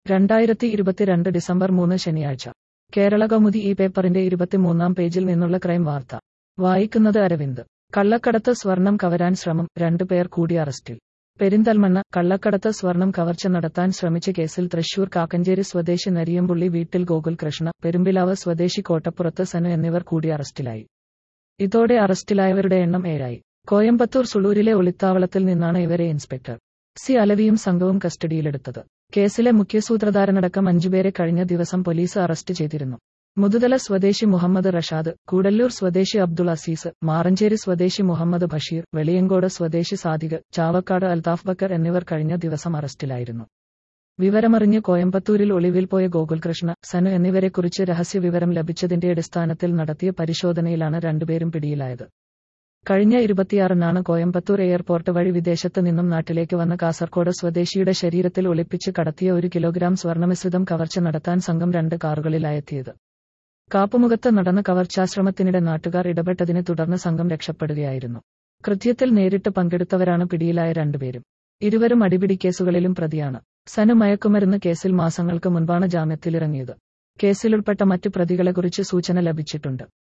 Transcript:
രണ്ടായിരത്തി ഇരുപത്തിരണ്ട് ഡിസംബർ മൂന്ന് ശനിയാഴ്ച കേരള കൗമുദി ഈ പേപ്പറിന്റെ ഇരുപത്തിമൂന്നാം പേജിൽ നിന്നുള്ള ക്രൈം വാർത്ത വായിക്കുന്നത് അരവിന്ദ് കള്ളക്കടത്ത് സ്വർണം കവരാൻ ശ്രമം രണ്ടു പേർ കൂടി അറസ്റ്റിൽ പെരിന്തൽമണ്ണ കള്ളക്കടത്ത് സ്വർണം കവർച്ച നടത്താൻ ശ്രമിച്ച കേസിൽ തൃശൂർ കാക്കഞ്ചേരി സ്വദേശി നരിയമ്പുള്ളി വീട്ടിൽ ഗോകുൽ കൃഷ്ണ പെരുമ്പിലാവ് സ്വദേശി കോട്ടപ്പുറത്ത് സനു എന്നിവർ കൂടി അറസ്റ്റിലായി ഇതോടെ അറസ്റ്റിലായവരുടെ എണ്ണം ഏഴായി കോയമ്പത്തൂർ സുളൂരിലെ ഒളിത്താവളത്തിൽ നിന്നാണ് ഇവരെ ഇൻസ്പെക്ടർ സി അലവിയും സംഘവും കസ്റ്റഡിയിലെടുത്തത് കേസിലെ മുഖ്യസൂത്രധാരനടക്കം അഞ്ചുപേരെ കഴിഞ്ഞ ദിവസം പോലീസ് അറസ്റ്റ് ചെയ്തിരുന്നു മുതുതല സ്വദേശി മുഹമ്മദ് റഷാദ് കൂടല്ലൂർ സ്വദേശി അബ്ദുൾ അസീസ് മാറഞ്ചേരി സ്വദേശി മുഹമ്മദ് ബഷീർ വെളിയങ്കോട് സ്വദേശി സാദിഖ് ചാവക്കാട് അൽതാഫ് ബക്കർ എന്നിവർ കഴിഞ്ഞ ദിവസം അറസ്റ്റിലായിരുന്നു വിവരമറിഞ്ഞ് കോയമ്പത്തൂരിൽ ഒളിവിൽ പോയ ഗോകുൽകൃഷ്ണ സനു എന്നിവരെക്കുറിച്ച് രഹസ്യവിവരം ലഭിച്ചതിന്റെ അടിസ്ഥാനത്തിൽ നടത്തിയ പരിശോധനയിലാണ് രണ്ടുപേരും പിടിയിലായത് കഴിഞ്ഞ ഇരുപത്തിയാറിനാണ് കോയമ്പത്തൂർ എയർപോർട്ട് വഴി വിദേശത്ത് നിന്നും നാട്ടിലേക്ക് വന്ന കാസർകോട് സ്വദേശിയുടെ ശരീരത്തിൽ ഒളിപ്പിച്ച് കടത്തിയ ഒരു കിലോഗ്രാം സ്വർണമിശ്രിതം കവർച്ച നടത്താൻ സംഘം രണ്ട് കാറുകളിലായെത്തിയത് കാപ്പുമുഖത്ത് നടന്ന കവർച്ചാശ്രമത്തിനിടെ നാട്ടുകാർ ഇടപെട്ടതിനെ തുടർന്ന് സംഘം രക്ഷപ്പെടുകയായിരുന്നു കൃത്യത്തിൽ നേരിട്ട് പങ്കെടുത്തവരാണ് പിടിയിലായ രണ്ടുപേരും ഇരുവരും അടിപിടി കേസുകളിലും പ്രതിയാണ് സനു മയക്കുമരുന്ന് കേസിൽ മാസങ്ങൾക്ക് മുൻപാണ് ജാമ്യത്തിലിറങ്ങിയത് കേസിലുൾപ്പെട്ട മറ്റു പ്രതികളെക്കുറിച്ച് സൂചന ലഭിച്ചിട്ടുണ്ട്